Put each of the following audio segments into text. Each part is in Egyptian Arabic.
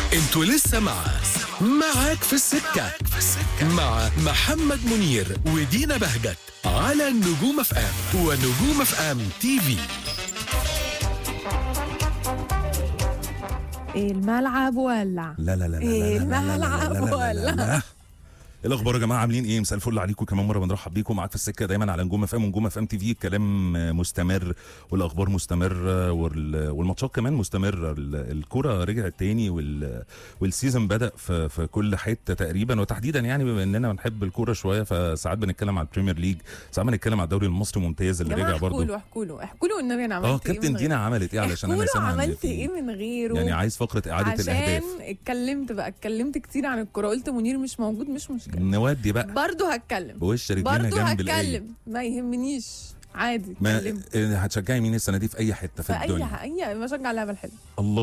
انتوا لسه مع معاك في السكة مع محمد منير ودينا بهجت على النجوم اف ام ونجوم اف ام تي في الملعب ولع لا لا لا لا إيه لا لا لا لا الملعب لا لا لا لا ولا؟ لا. ايه الاخبار يا جماعه عاملين ايه مساء الفل عليكم كمان مره بنرحب بيكم معاك في السكه دايما على نجوم اف ام ونجوم اف ام تي في الكلام مستمر والاخبار مستمره وال- والماتشات كمان مستمره ال- الكره رجعت تاني وال- والسيزون بدا في, في كل حته تقريبا وتحديدا يعني بما اننا بنحب الكوره شويه فساعات بنتكلم على البريمير ليج ساعات بنتكلم على الدوري المصري الممتاز اللي جماعة رجع احكوا برضه له احكوا له احكوا له النبي انا عملت اه ايه كابتن من دينا غيره. عملت ايه علشان انا احكوا له سامع إن عملت في- ايه من غيره يعني عايز فقره اعاده عشان الاهداف اتكلمت بقى اتكلمت كتير عن الكوره قلت منير مش موجود مش مشكله نودي بقى برضه هتكلم بوش رجلينا برضه جنب الايه هتكلم ما يهمنيش عادي ما اتكلم إيه، هتشجعي مين السنه دي في اي حته في في اي الدنيا ح- اي بشجع اللعبه الحلوه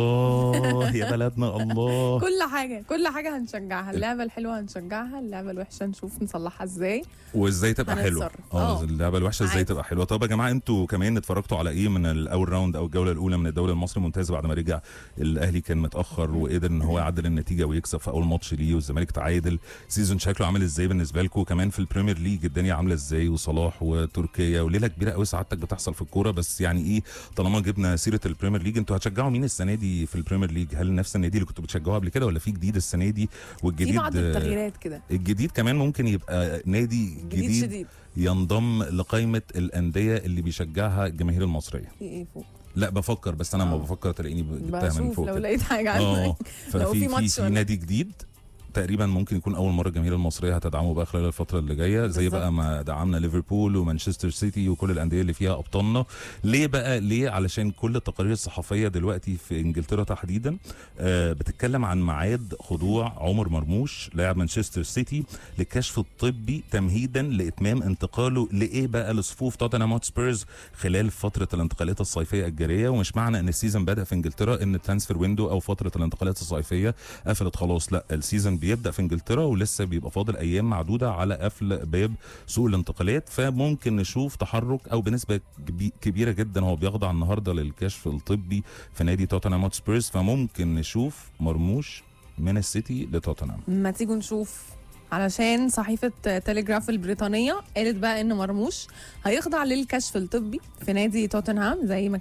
الله يا بلدنا الله كل حاجه كل حاجه هنشجعها اللعبه الحلوه هنشجعها اللعبه الوحشه نشوف نصلحها ازاي وازاي تبقى حلوه هنتصرف. اه آه. اللعبه الوحشه ازاي عادي. تبقى حلوه طب يا جماعه انتوا كمان اتفرجتوا على ايه من الاول راوند او الجوله الاولى من الدوري المصري الممتاز بعد ما رجع الاهلي كان متاخر وقدر ان هو يعدل النتيجه ويكسب في اول ماتش ليه والزمالك تعادل سيزون شكله عامل ازاي بالنسبه لكم كمان في البريمير ليج الدنيا عامله ازاي وصلاح وتركيا وليله كبيره قوي سعادتك بتحصل في الكوره بس يعني ايه طالما جبنا سيره البريمير ليج انتوا هتشجعوا مين السنه دي في البريمير ليج هل نفس النادي اللي كنتوا بتشجعوه قبل كده ولا في جديد السنه دي والجديد في بعض التغييرات كده الجديد كمان ممكن يبقى نادي جديد جديد شديد ينضم لقائمه الانديه اللي بيشجعها الجماهير المصريه في ايه فوق لا بفكر بس انا ما آه. بفكر تلاقيني جبتها من بشوف فوق لو كده. لقيت حاجه اه عنك لو ففي في في ماتش في ولا- نادي جديد تقريبا ممكن يكون اول مره الجماهير المصريه هتدعمه بقى خلال الفتره اللي جايه زي بالظبط. بقى ما دعمنا ليفربول ومانشستر سيتي وكل الانديه اللي فيها ابطالنا ليه بقى ليه علشان كل التقارير الصحفيه دلوقتي في انجلترا تحديدا آه بتتكلم عن ميعاد خضوع عمر مرموش لاعب مانشستر سيتي للكشف الطبي تمهيدا لاتمام انتقاله لايه بقى لصفوف توتنهام هوتسبيرز خلال فتره الانتقالات الصيفيه الجاريه ومش معنى ان السيزون بدا في انجلترا ان الترانسفير ويندو او فتره الانتقالات الصيفيه قفلت خلاص لا السيزون بيبدا في انجلترا ولسه بيبقى فاضل ايام معدوده على قفل باب سوق الانتقالات فممكن نشوف تحرك او بنسبه كبي- كبيره جدا هو بيخضع النهارده للكشف الطبي في نادي توتنهام هوتسبيرز فممكن نشوف مرموش من السيتي لتوتنهام ما تيجوا نشوف علشان صحيفة تليجراف البريطانية قالت بقى ان مرموش هيخضع للكشف الطبي في نادي توتنهام زي ما